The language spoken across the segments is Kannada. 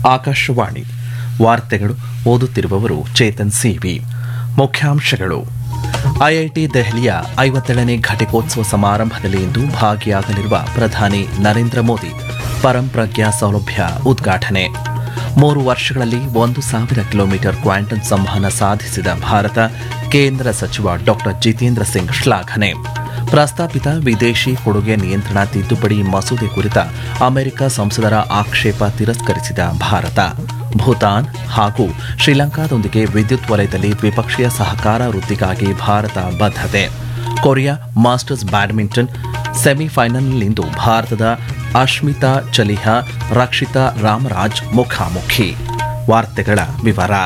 ಆಕಾಶವಾಣಿ ವಾರ್ತೆಗಳು ಓದುತ್ತಿರುವವರು ಚೇತನ್ ಸಿವಿ ಮುಖ್ಯಾಂಶಗಳು ಐಐಟಿ ದೆಹಲಿಯ ಐವತ್ತೇಳನೇ ಘಟಿಕೋತ್ಸವ ಸಮಾರಂಭದಲ್ಲಿ ಇಂದು ಭಾಗಿಯಾಗಲಿರುವ ಪ್ರಧಾನಿ ನರೇಂದ್ರ ಮೋದಿ ಪರಂಪ್ರಜ್ಞಾ ಸೌಲಭ್ಯ ಉದ್ಘಾಟನೆ ಮೂರು ವರ್ಷಗಳಲ್ಲಿ ಒಂದು ಸಾವಿರ ಕಿಲೋಮೀಟರ್ ಕ್ವಾಂಟಮ್ ಸಂವಹನ ಸಾಧಿಸಿದ ಭಾರತ ಕೇಂದ್ರ ಸಚಿವ ಡಾಕ್ಟರ್ ಜಿತೇಂದ್ರ ಸಿಂಗ್ ಶ್ಲಾಘನೆ ಪ್ರಸ್ತಾಪಿತ ವಿದೇಶಿ ಕೊಡುಗೆ ನಿಯಂತ್ರಣ ತಿದ್ದುಪಡಿ ಮಸೂದೆ ಕುರಿತ ಅಮೆರಿಕ ಸಂಸದರ ಆಕ್ಷೇಪ ತಿರಸ್ಕರಿಸಿದ ಭಾರತ ಭೂತಾನ್ ಹಾಗೂ ಶ್ರೀಲಂಕಾದೊಂದಿಗೆ ವಿದ್ಯುತ್ ವಲಯದಲ್ಲಿ ದ್ವಿಪಕ್ಷೀಯ ಸಹಕಾರ ವೃದ್ಧಿಗಾಗಿ ಭಾರತ ಬದ್ಧತೆ ಕೊರಿಯಾ ಮಾಸ್ಟರ್ಸ್ ಬ್ಯಾಡ್ಮಿಂಟನ್ ಸೆಮಿಫೈನಲ್ನಲ್ಲಿಂದು ಭಾರತದ ಅಶ್ಮಿತಾ ಚಲಿಹಾ ರಕ್ಷಿತಾ ರಾಮರಾಜ್ ಮುಖಾಮುಖಿ ವಾರ್ತೆಗಳ ವಿವರ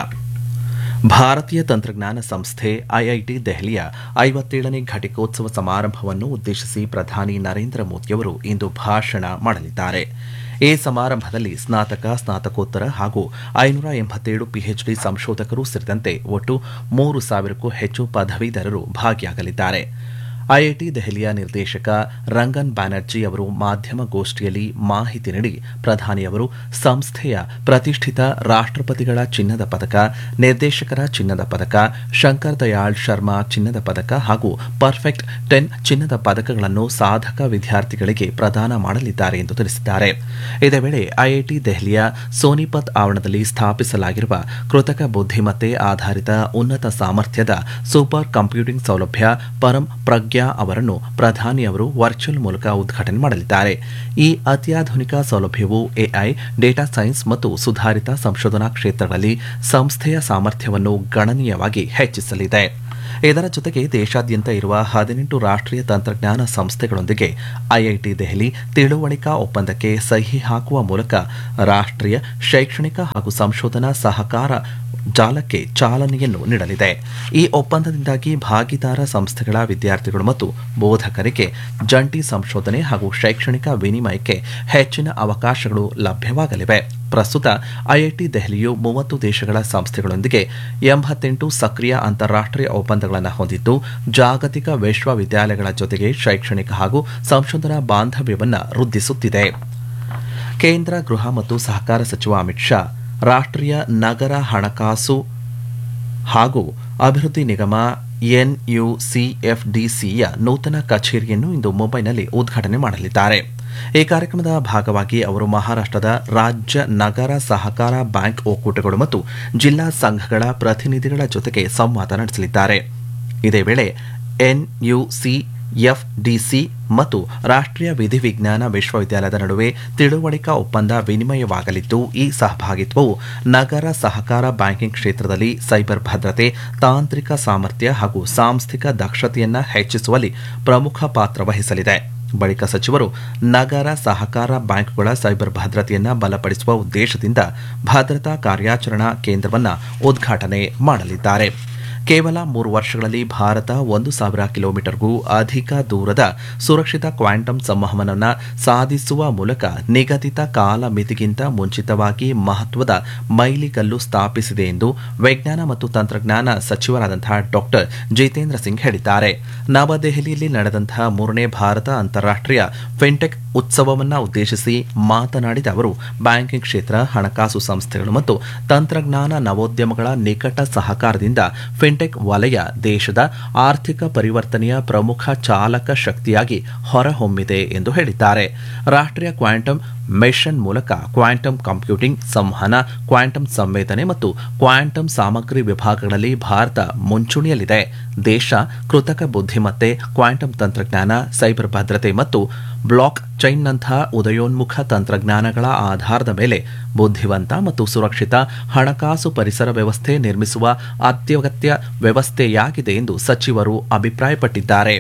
ಭಾರತೀಯ ತಂತ್ರಜ್ಞಾನ ಸಂಸ್ಥೆ ಐಐಟಿ ದೆಹಲಿಯ ಐವತ್ತೇಳನೇ ಘಟಿಕೋತ್ಸವ ಸಮಾರಂಭವನ್ನು ಉದ್ದೇಶಿಸಿ ಪ್ರಧಾನಿ ನರೇಂದ್ರ ಮೋದಿಯವರು ಇಂದು ಭಾಷಣ ಮಾಡಲಿದ್ದಾರೆ ಈ ಸಮಾರಂಭದಲ್ಲಿ ಸ್ನಾತಕ ಸ್ನಾತಕೋತ್ತರ ಹಾಗೂ ಐನೂರ ಎಂಬತ್ತೇಳು ಪಿಎಚ್ಡಿ ಸಂಶೋಧಕರು ಸೇರಿದಂತೆ ಒಟ್ಟು ಮೂರು ಸಾವಿರಕ್ಕೂ ಹೆಚ್ಚು ಪದವೀಧರರು ಭಾಗಿಯಾಗಲಿದ್ದಾರೆ ಐಐಟಿ ದೆಹಲಿಯ ನಿರ್ದೇಶಕ ರಂಗನ್ ಬ್ಯಾನರ್ಜಿ ಅವರು ಮಾಧ್ಯಮ ಗೋಷ್ಠಿಯಲ್ಲಿ ಮಾಹಿತಿ ನೀಡಿ ಪ್ರಧಾನಿಯವರು ಸಂಸ್ಥೆಯ ಪ್ರತಿಷ್ಠಿತ ರಾಷ್ಟ್ರಪತಿಗಳ ಚಿನ್ನದ ಪದಕ ನಿರ್ದೇಶಕರ ಚಿನ್ನದ ಪದಕ ಶಂಕರ್ ದಯಾಳ್ ಶರ್ಮಾ ಚಿನ್ನದ ಪದಕ ಹಾಗೂ ಪರ್ಫೆಕ್ಟ್ ಟೆನ್ ಚಿನ್ನದ ಪದಕಗಳನ್ನು ಸಾಧಕ ವಿದ್ಯಾರ್ಥಿಗಳಿಗೆ ಪ್ರದಾನ ಮಾಡಲಿದ್ದಾರೆ ಎಂದು ತಿಳಿಸಿದ್ದಾರೆ ಇದೇ ವೇಳೆ ಐಐಟಿ ದೆಹಲಿಯ ಸೋನಿಪತ್ ಆವರಣದಲ್ಲಿ ಸ್ಥಾಪಿಸಲಾಗಿರುವ ಕೃತಕ ಬುದ್ಧಿಮತ್ತೆ ಆಧಾರಿತ ಉನ್ನತ ಸಾಮರ್ಥ್ಯದ ಸೂಪರ್ ಕಂಪ್ಯೂಟಿಂಗ್ ಸೌಲಭ್ಯ ಪರಂ ಪ್ರಜ್ಞಾ ಅವರನ್ನು ಪ್ರಧಾನಿಯವರು ವರ್ಚುವಲ್ ಮೂಲಕ ಉದ್ಘಾಟನೆ ಮಾಡಲಿದ್ದಾರೆ ಈ ಅತ್ಯಾಧುನಿಕ ಸೌಲಭ್ಯವು ಎಐ ಡೇಟಾ ಸೈನ್ಸ್ ಮತ್ತು ಸುಧಾರಿತ ಸಂಶೋಧನಾ ಕ್ಷೇತ್ರಗಳಲ್ಲಿ ಸಂಸ್ಥೆಯ ಸಾಮರ್ಥ್ಯವನ್ನು ಗಣನೀಯವಾಗಿ ಹೆಚ್ಚಿಸಲಿದೆ ಇದರ ಜೊತೆಗೆ ದೇಶಾದ್ಯಂತ ಇರುವ ಹದಿನೆಂಟು ರಾಷ್ಟ್ರೀಯ ತಂತ್ರಜ್ಞಾನ ಸಂಸ್ಥೆಗಳೊಂದಿಗೆ ಐಐಟಿ ದೆಹಲಿ ತಿಳುವಳಿಕಾ ಒಪ್ಪಂದಕ್ಕೆ ಸಹಿ ಹಾಕುವ ಮೂಲಕ ರಾಷ್ಟ್ರೀಯ ಶೈಕ್ಷಣಿಕ ಹಾಗೂ ಸಂಶೋಧನಾ ಸಹಕಾರ ಜಾಲಕ್ಕೆ ಚಾಲನೆಯನ್ನು ನೀಡಲಿದೆ ಈ ಒಪ್ಪಂದದಿಂದಾಗಿ ಭಾಗಿದಾರ ಸಂಸ್ಥೆಗಳ ವಿದ್ಯಾರ್ಥಿಗಳು ಮತ್ತು ಬೋಧಕರಿಗೆ ಜಂಟಿ ಸಂಶೋಧನೆ ಹಾಗೂ ಶೈಕ್ಷಣಿಕ ವಿನಿಮಯಕ್ಕೆ ಹೆಚ್ಚಿನ ಅವಕಾಶಗಳು ಲಭ್ಯವಾಗಲಿವೆ ಪ್ರಸ್ತುತ ಐಐಟಿ ದೆಹಲಿಯು ಮೂವತ್ತು ದೇಶಗಳ ಸಂಸ್ಥೆಗಳೊಂದಿಗೆ ಎಂಬತ್ತೆಂಟು ಸಕ್ರಿಯ ಅಂತಾರಾಷ್ಟೀಯ ಒಪ್ಪಂದಗಳನ್ನು ಹೊಂದಿದ್ದು ಜಾಗತಿಕ ವಿಶ್ವವಿದ್ಯಾಲಯಗಳ ಜೊತೆಗೆ ಶೈಕ್ಷಣಿಕ ಹಾಗೂ ಸಂಶೋಧನಾ ಬಾಂಧವ್ಯವನ್ನು ವೃದ್ಧಿಸುತ್ತಿದೆ ಕೇಂದ್ರ ಗೃಹ ಮತ್ತು ಸಹಕಾರ ಸಚಿವ ಅಮಿತ್ ಶಾ ರಾಷ್ಟ್ರೀಯ ನಗರ ಹಣಕಾಸು ಹಾಗೂ ಅಭಿವೃದ್ಧಿ ನಿಗಮ ಎನ್ಯುಸಿಎಫ್ಡಿಸಿಯ ನೂತನ ಕಚೇರಿಯನ್ನು ಇಂದು ಮುಂಬೈನಲ್ಲಿ ಉದ್ಘಾಟನೆ ಮಾಡಲಿದ್ದಾರೆ ಈ ಕಾರ್ಯಕ್ರಮದ ಭಾಗವಾಗಿ ಅವರು ಮಹಾರಾಷ್ಟದ ರಾಜ್ಯ ನಗರ ಸಹಕಾರ ಬ್ಯಾಂಕ್ ಒಕ್ಕೂಟಗಳು ಮತ್ತು ಜಿಲ್ಲಾ ಸಂಘಗಳ ಪ್ರತಿನಿಧಿಗಳ ಜೊತೆಗೆ ಸಂವಾದ ನಡೆಸಲಿದ್ದಾರೆ ಇದೇ ವೇಳೆ ಎನ್ಯುಸಿ ಎಫ್ಡಿಸಿ ಮತ್ತು ರಾಷ್ಟ್ರೀಯ ವಿಧಿವಿಜ್ಞಾನ ವಿಶ್ವವಿದ್ಯಾಲಯದ ನಡುವೆ ತಿಳುವಳಿಕಾ ಒಪ್ಪಂದ ವಿನಿಮಯವಾಗಲಿದ್ದು ಈ ಸಹಭಾಗಿತ್ವವು ನಗರ ಸಹಕಾರ ಬ್ಯಾಂಕಿಂಗ್ ಕ್ಷೇತ್ರದಲ್ಲಿ ಸೈಬರ್ ಭದ್ರತೆ ತಾಂತ್ರಿಕ ಸಾಮರ್ಥ್ಯ ಹಾಗೂ ಸಾಂಸ್ಥಿಕ ದಕ್ಷತೆಯನ್ನು ಹೆಚ್ಚಿಸುವಲ್ಲಿ ಪ್ರಮುಖ ಪಾತ್ರ ವಹಿಸಲಿದೆ ಬಳಿಕ ಸಚಿವರು ನಗರ ಸಹಕಾರ ಬ್ಯಾಂಕ್ಗಳ ಸೈಬರ್ ಭದ್ರತೆಯನ್ನು ಬಲಪಡಿಸುವ ಉದ್ದೇಶದಿಂದ ಭದ್ರತಾ ಕಾರ್ಯಾಚರಣಾ ಕೇಂದ್ರವನ್ನು ಉದ್ಘಾಟನೆ ಮಾಡಲಿದ್ದಾರೆ ಕೇವಲ ಮೂರು ವರ್ಷಗಳಲ್ಲಿ ಭಾರತ ಒಂದು ಸಾವಿರ ಕಿಲೋಮೀಟರ್ಗೂ ಅಧಿಕ ದೂರದ ಸುರಕ್ಷಿತ ಕ್ವಾಂಟಮ್ ಸಂವಹನವನ್ನು ಸಾಧಿಸುವ ಮೂಲಕ ನಿಗದಿತ ಕಾಲ ಮಿತಿಗಿಂತ ಮುಂಚಿತವಾಗಿ ಮಹತ್ವದ ಮೈಲಿಗಲ್ಲು ಸ್ಥಾಪಿಸಿದೆ ಎಂದು ವಿಜ್ಞಾನ ಮತ್ತು ತಂತ್ರಜ್ಞಾನ ಸಚಿವರಾದಂತಹ ಡಾಕ್ಟರ್ ಜಿತೇಂದ್ರ ಸಿಂಗ್ ಹೇಳಿದ್ದಾರೆ ನವದೆಹಲಿಯಲ್ಲಿ ನಡೆದಂತಹ ಮೂರನೇ ಭಾರತ ಅಂತಾರಾಷ್ಟೀಯ ಫಿನ್ಟೆಕ್ ಉತ್ಸವವನ್ನು ಉದ್ದೇಶಿಸಿ ಮಾತನಾಡಿದ ಅವರು ಬ್ಯಾಂಕಿಂಗ್ ಕ್ಷೇತ್ರ ಹಣಕಾಸು ಸಂಸ್ಥೆಗಳು ಮತ್ತು ತಂತ್ರಜ್ಞಾನ ನವೋದ್ಯಮಗಳ ನಿಕಟ ಸಹಕಾರದಿಂದ ಫಿನ್ಟೆಕ್ ವಲಯ ದೇಶದ ಆರ್ಥಿಕ ಪರಿವರ್ತನೆಯ ಪ್ರಮುಖ ಚಾಲಕ ಶಕ್ತಿಯಾಗಿ ಹೊರಹೊಮ್ಮಿದೆ ಎಂದು ಹೇಳಿದ್ದಾರೆ ರಾಷ್ಟ್ರೀಯ ಕ್ವಾಂಟಮ್ ಮಿಷನ್ ಮೂಲಕ ಕ್ವಾಂಟಮ್ ಕಂಪ್ಯೂಟಿಂಗ್ ಸಂವಹನ ಕ್ವಾಂಟಮ್ ಸಂವೇದನೆ ಮತ್ತು ಕ್ವಾಂಟಮ್ ಸಾಮಗ್ರಿ ವಿಭಾಗಗಳಲ್ಲಿ ಭಾರತ ಮುಂಚೂಣಿಯಲ್ಲಿದೆ ದೇಶ ಕೃತಕ ಬುದ್ಧಿಮತ್ತೆ ಕ್ವಾಂಟಮ್ ತಂತ್ರಜ್ಞಾನ ಸೈಬರ್ ಭದ್ರತೆ ಮತ್ತು ಬ್ಲಾಕ್ ಚೈನ್ನಂತಹ ಉದಯೋನ್ಮುಖ ತಂತ್ರಜ್ಞಾನಗಳ ಆಧಾರದ ಮೇಲೆ ಬುದ್ಧಿವಂತ ಮತ್ತು ಸುರಕ್ಷಿತ ಹಣಕಾಸು ಪರಿಸರ ವ್ಯವಸ್ಥೆ ನಿರ್ಮಿಸುವ ಅತ್ಯಗತ್ಯ ವ್ಯವಸ್ಥೆಯಾಗಿದೆ ಎಂದು ಸಚಿವರು ಅಭಿಪ್ರಾಯಪಟ್ಟಿದ್ದಾರೆ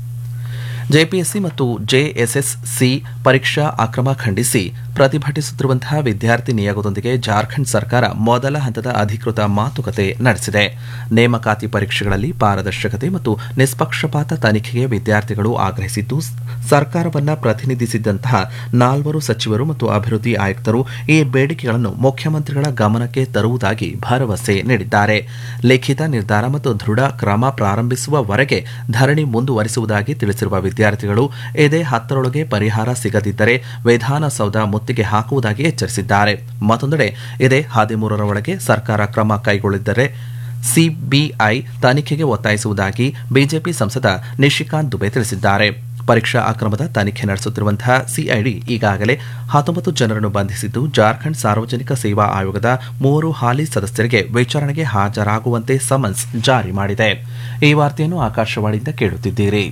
ಜೆಪಿಎಸ್ಸಿ ಮತ್ತು ಜೆಎಸ್ಎಸ್ಸಿ ಪರೀಕ್ಷಾ ಅಕ್ರಮ ಖಂಡಿಸಿ ಪ್ರತಿಭಟಿಸುತ್ತಿರುವಂತಹ ವಿದ್ಯಾರ್ಥಿ ನಿಯೋಗದೊಂದಿಗೆ ಜಾರ್ಖಂಡ್ ಸರ್ಕಾರ ಮೊದಲ ಹಂತದ ಅಧಿಕೃತ ಮಾತುಕತೆ ನಡೆಸಿದೆ ನೇಮಕಾತಿ ಪರೀಕ್ಷೆಗಳಲ್ಲಿ ಪಾರದರ್ಶಕತೆ ಮತ್ತು ನಿಷ್ಪಕ್ಷಪಾತ ತನಿಖೆಗೆ ವಿದ್ಯಾರ್ಥಿಗಳು ಆಗ್ರಹಿಸಿದ್ದು ಸರ್ಕಾರವನ್ನ ಪ್ರತಿನಿಧಿಸಿದ್ದಂತಹ ನಾಲ್ವರು ಸಚಿವರು ಮತ್ತು ಅಭಿವೃದ್ಧಿ ಆಯುಕ್ತರು ಈ ಬೇಡಿಕೆಗಳನ್ನು ಮುಖ್ಯಮಂತ್ರಿಗಳ ಗಮನಕ್ಕೆ ತರುವುದಾಗಿ ಭರವಸೆ ನೀಡಿದ್ದಾರೆ ಲಿಖಿತ ನಿರ್ಧಾರ ಮತ್ತು ದೃಢ ಕ್ರಮ ಪ್ರಾರಂಭಿಸುವವರೆಗೆ ಧರಣಿ ಮುಂದುವರಿಸುವುದಾಗಿ ತಿಳಿಸಿರುವ ವಿದ್ಯಾರ್ಥಿಗಳು ಇದೇ ಹತ್ತರೊಳಗೆ ಪರಿಹಾರ ಸಿಗದಿದ್ದರೆ ವಿಧಾನಸೌಧ ಮುತ್ತಿಗೆ ಹಾಕುವುದಾಗಿ ಎಚ್ಚರಿಸಿದ್ದಾರೆ ಮತ್ತೊಂದೆಡೆ ಇದೇ ಹದಿಮೂರರ ಒಳಗೆ ಸರ್ಕಾರ ಕ್ರಮ ಕೈಗೊಳ್ಳಿದ್ದರೆ ಸಿಬಿಐ ತನಿಖೆಗೆ ಒತ್ತಾಯಿಸುವುದಾಗಿ ಬಿಜೆಪಿ ಸಂಸದ ನಿಶಿಕಾಂತ್ ದುಬೆ ತಿಳಿಸಿದ್ದಾರೆ ಪರೀಕ್ಷಾ ಅಕ್ರಮದ ತನಿಖೆ ನಡೆಸುತ್ತಿರುವಂತಹ ಸಿಐಡಿ ಈಗಾಗಲೇ ಹತ್ತೊಂಬತ್ತು ಜನರನ್ನು ಬಂಧಿಸಿದ್ದು ಜಾರ್ಖಂಡ್ ಸಾರ್ವಜನಿಕ ಸೇವಾ ಆಯೋಗದ ಮೂವರು ಹಾಲಿ ಸದಸ್ಯರಿಗೆ ವಿಚಾರಣೆಗೆ ಹಾಜರಾಗುವಂತೆ ಸಮನ್ಸ್ ಜಾರಿ ಮಾಡಿದೆ ಈ ವಾರ್ತೆಯನ್ನು ಆಕಾಶವಾಣಿಯಿಂದ ಕೇಳುತ್ತಿದ್ದೀರಿ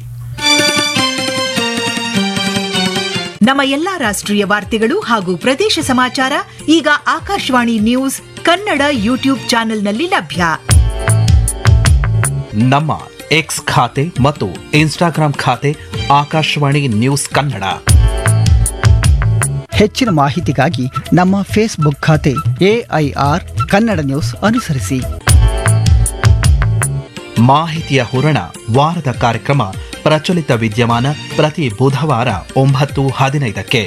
ನಮ್ಮ ಎಲ್ಲಾ ರಾಷ್ಟ್ರೀಯ ವಾರ್ತೆಗಳು ಹಾಗೂ ಪ್ರದೇಶ ಸಮಾಚಾರ ಈಗ ಆಕಾಶವಾಣಿ ನ್ಯೂಸ್ ಕನ್ನಡ ಯೂಟ್ಯೂಬ್ ಚಾನೆಲ್ನಲ್ಲಿ ಲಭ್ಯ ನಮ್ಮ ಎಕ್ಸ್ ಖಾತೆ ಮತ್ತು ಇನ್ಸ್ಟಾಗ್ರಾಂ ಖಾತೆ ಆಕಾಶವಾಣಿ ನ್ಯೂಸ್ ಕನ್ನಡ ಹೆಚ್ಚಿನ ಮಾಹಿತಿಗಾಗಿ ನಮ್ಮ ಫೇಸ್ಬುಕ್ ಖಾತೆ ಎಐಆರ್ ಕನ್ನಡ ನ್ಯೂಸ್ ಅನುಸರಿಸಿ ಮಾಹಿತಿಯ ಹೂರಣ ವಾರದ ಕಾರ್ಯಕ್ರಮ ಪ್ರಚಲಿತ ವಿದ್ಯಮಾನ ಪ್ರತಿ ಬುಧವಾರ ಒಂಬತ್ತು ಹದಿನೈದಕ್ಕೆ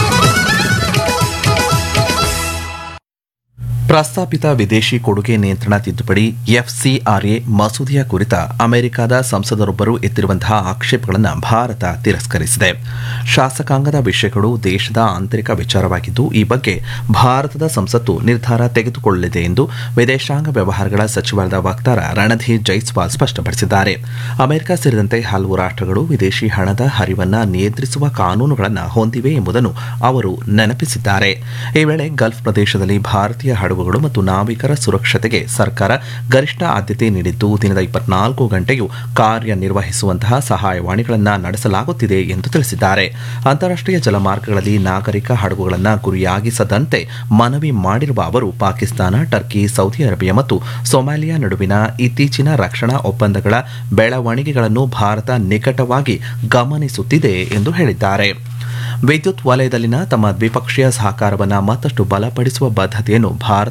ಪ್ರಸ್ತಾಪಿತ ವಿದೇಶಿ ಕೊಡುಗೆ ನಿಯಂತ್ರಣ ತಿದ್ದುಪಡಿ ಎಫ್ಸಿಆರ್ಎ ಮಸೂದೆಯ ಕುರಿತ ಅಮೆರಿಕದ ಸಂಸದರೊಬ್ಬರು ಎತ್ತಿರುವಂತಹ ಆಕ್ಷೇಪಗಳನ್ನು ಭಾರತ ತಿರಸ್ಕರಿಸಿದೆ ಶಾಸಕಾಂಗದ ವಿಷಯಗಳು ದೇಶದ ಆಂತರಿಕ ವಿಚಾರವಾಗಿದ್ದು ಈ ಬಗ್ಗೆ ಭಾರತದ ಸಂಸತ್ತು ನಿರ್ಧಾರ ತೆಗೆದುಕೊಳ್ಳಲಿದೆ ಎಂದು ವಿದೇಶಾಂಗ ವ್ಯವಹಾರಗಳ ಸಚಿವಾಲಯದ ವಕ್ತಾರ ರಣಧೀರ್ ಜೈಸ್ವಾಲ್ ಸ್ಪಷ್ಟಪಡಿಸಿದ್ದಾರೆ ಅಮೆರಿಕ ಸೇರಿದಂತೆ ಹಲವು ರಾಷ್ಟ್ರಗಳು ವಿದೇಶಿ ಹಣದ ಹರಿವನ್ನ ನಿಯಂತ್ರಿಸುವ ಕಾನೂನುಗಳನ್ನು ಹೊಂದಿವೆ ಎಂಬುದನ್ನು ಅವರು ನೆನಪಿಸಿದ್ದಾರೆ ಈ ವೇಳೆ ಗಲ್ಫ್ ಪ್ರದೇಶದಲ್ಲಿ ಭಾರತೀಯ ಹಡಗುಗಳು ಮತ್ತು ನಾವಿಕರ ಸುರಕ್ಷತೆಗೆ ಸರ್ಕಾರ ಗರಿಷ್ಠ ಆದ್ಯತೆ ನೀಡಿದ್ದು ದಿನದ ಇಪ್ಪತ್ನಾಲ್ಕು ಗಂಟೆಯೂ ಕಾರ್ಯನಿರ್ವಹಿಸುವಂತಹ ಸಹಾಯವಾಣಿಗಳನ್ನು ನಡೆಸಲಾಗುತ್ತಿದೆ ಎಂದು ತಿಳಿಸಿದ್ದಾರೆ ಅಂತಾರಾಷ್ಟ್ರೀಯ ಜಲಮಾರ್ಗಗಳಲ್ಲಿ ನಾಗರಿಕ ಹಡಗುಗಳನ್ನು ಗುರಿಯಾಗಿಸದಂತೆ ಮನವಿ ಮಾಡಿರುವ ಅವರು ಪಾಕಿಸ್ತಾನ ಟರ್ಕಿ ಸೌದಿ ಅರೇಬಿಯಾ ಮತ್ತು ಸೊಮಾಲಿಯಾ ನಡುವಿನ ಇತ್ತೀಚಿನ ರಕ್ಷಣಾ ಒಪ್ಪಂದಗಳ ಬೆಳವಣಿಗೆಗಳನ್ನು ಭಾರತ ನಿಕಟವಾಗಿ ಗಮನಿಸುತ್ತಿದೆ ಎಂದು ಹೇಳಿದ್ದಾರೆ ವಿದ್ಯುತ್ ವಲಯದಲ್ಲಿನ ತಮ್ಮ ದ್ವಿಪಕ್ಷೀಯ ಸಹಕಾರವನ್ನು ಮತ್ತಷ್ಟು ಬಲಪಡಿಸುವ ಬದ್ಧತೆಯನ್ನು ಭಾರತ